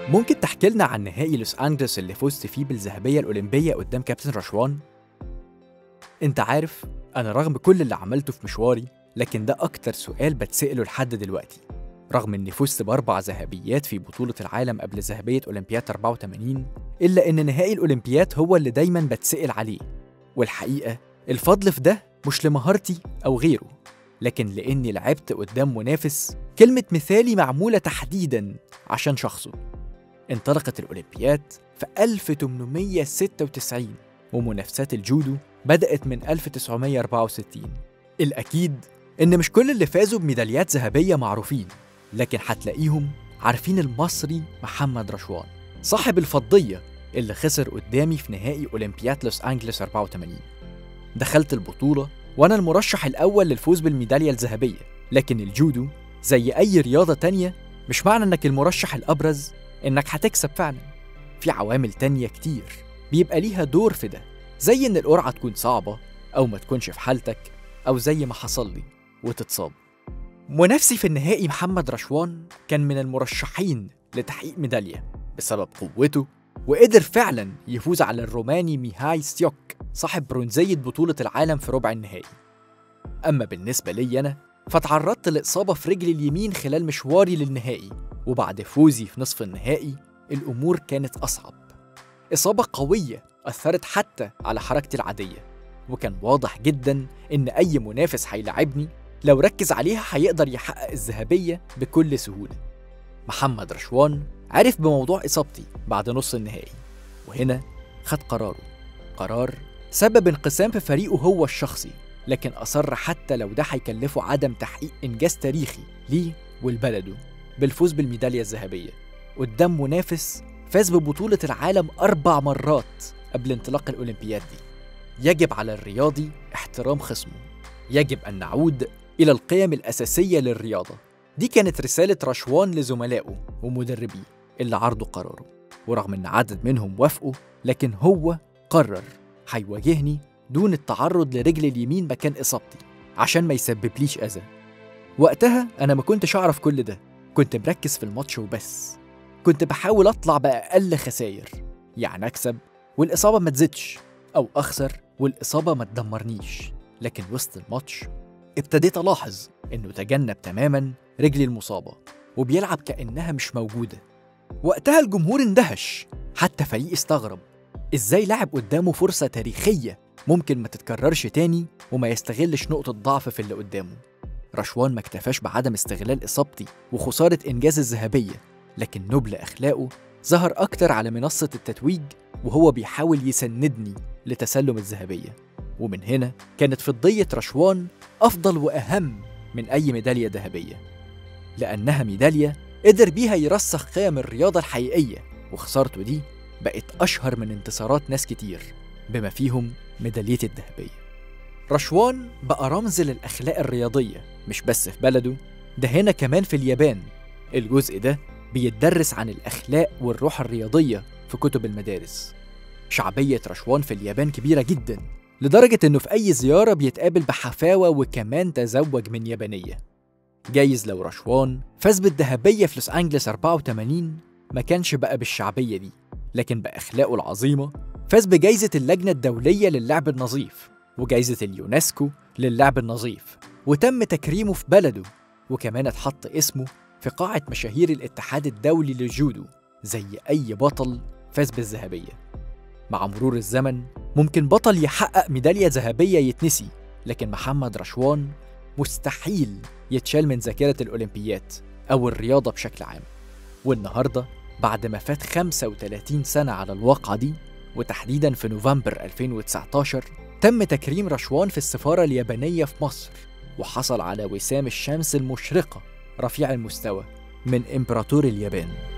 ممكن تحكي لنا عن نهائي لوس أنجلوس اللي فزت فيه بالذهبية الأولمبية قدام كابتن رشوان؟ أنت عارف أنا رغم كل اللي عملته في مشواري لكن ده أكتر سؤال بتسأله لحد دلوقتي رغم إني فزت بأربع ذهبيات في بطولة العالم قبل ذهبية أولمبياد 84 إلا إن نهائي الأولمبياد هو اللي دايما بتسأل عليه والحقيقة الفضل في ده مش لمهارتي أو غيره لكن لأني لعبت قدام منافس كلمة مثالي معمولة تحديدا عشان شخصه انطلقت الأولمبياد في 1896 ومنافسات الجودو بدأت من 1964 الأكيد إن مش كل اللي فازوا بميداليات ذهبية معروفين لكن هتلاقيهم عارفين المصري محمد رشوان صاحب الفضية اللي خسر قدامي في نهائي أولمبياد لوس أنجلوس 84 دخلت البطولة وأنا المرشح الأول للفوز بالميدالية الذهبية لكن الجودو زي أي رياضة تانية مش معنى إنك المرشح الأبرز إنك هتكسب فعلا في عوامل تانية كتير بيبقى ليها دور في ده زي إن القرعة تكون صعبة أو ما تكونش في حالتك أو زي ما حصل لي وتتصاب منافسي في النهائي محمد رشوان كان من المرشحين لتحقيق ميدالية بسبب قوته وقدر فعلا يفوز على الروماني ميهاي ستيوك صاحب برونزية بطولة العالم في ربع النهائي أما بالنسبة لي أنا فتعرضت لإصابة في رجلي اليمين خلال مشواري للنهائي وبعد فوزي في نصف النهائي الأمور كانت أصعب إصابة قوية أثرت حتى على حركتي العادية وكان واضح جدا إن أي منافس هيلاعبني لو ركز عليها هيقدر يحقق الذهبية بكل سهولة محمد رشوان عرف بموضوع إصابتي بعد نص النهائي وهنا خد قراره قرار سبب انقسام في فريقه هو الشخصي لكن أصر حتى لو ده هيكلفه عدم تحقيق إنجاز تاريخي ليه ولبلده بالفوز بالميدالية الذهبية قدام منافس فاز ببطولة العالم أربع مرات قبل انطلاق الأولمبياد دي يجب على الرياضي احترام خصمه يجب أن نعود إلى القيم الأساسية للرياضة دي كانت رسالة رشوان لزملائه ومدربيه اللي عرضوا قراره ورغم إن عدد منهم وافقوا لكن هو قرر هيواجهني دون التعرض لرجل اليمين مكان إصابتي عشان ما يسببليش أذى وقتها أنا ما كنتش أعرف كل ده كنت مركز في الماتش وبس كنت بحاول أطلع بأقل خساير يعني أكسب والإصابة ما تزيدش أو أخسر والإصابة ما تدمرنيش لكن وسط الماتش ابتديت ألاحظ إنه تجنب تماما رجلي المصابة وبيلعب كأنها مش موجودة وقتها الجمهور اندهش حتى فريق استغرب إزاي لاعب قدامه فرصة تاريخية ممكن ما تتكررش تاني وما يستغلش نقطة ضعف في اللي قدامه رشوان ما اكتفاش بعدم استغلال إصابتي وخسارة إنجاز الذهبية لكن نبل أخلاقه ظهر أكتر على منصة التتويج وهو بيحاول يسندني لتسلم الذهبية ومن هنا كانت فضية رشوان أفضل وأهم من أي ميدالية ذهبية لأنها ميدالية قدر بيها يرسخ قيم الرياضة الحقيقية وخسارته دي بقت أشهر من انتصارات ناس كتير بما فيهم ميدالية الذهبية رشوان بقى رمز للأخلاق الرياضية مش بس في بلده ده هنا كمان في اليابان الجزء ده بيتدرس عن الأخلاق والروح الرياضية في كتب المدارس شعبية رشوان في اليابان كبيرة جدا لدرجة إنه في أي زيارة بيتقابل بحفاوة وكمان تزوج من يابانية جايز لو رشوان فاز بالذهبية في لوس أنجلس 84 ما كانش بقى بالشعبية دي لكن بأخلاقه العظيمة فاز بجائزة اللجنة الدولية للعب النظيف وجائزة اليونسكو للعب النظيف وتم تكريمه في بلده وكمان اتحط اسمه في قاعة مشاهير الاتحاد الدولي للجودو زي أي بطل فاز بالذهبية مع مرور الزمن ممكن بطل يحقق ميدالية ذهبية يتنسي لكن محمد رشوان مستحيل يتشال من ذاكرة الأولمبيات أو الرياضة بشكل عام والنهاردة بعد ما فات 35 سنة على الواقعة دي وتحديدا في نوفمبر 2019 تم تكريم رشوان في السفارة اليابانية في مصر وحصل على وسام الشمس المشرقة رفيع المستوى من إمبراطور اليابان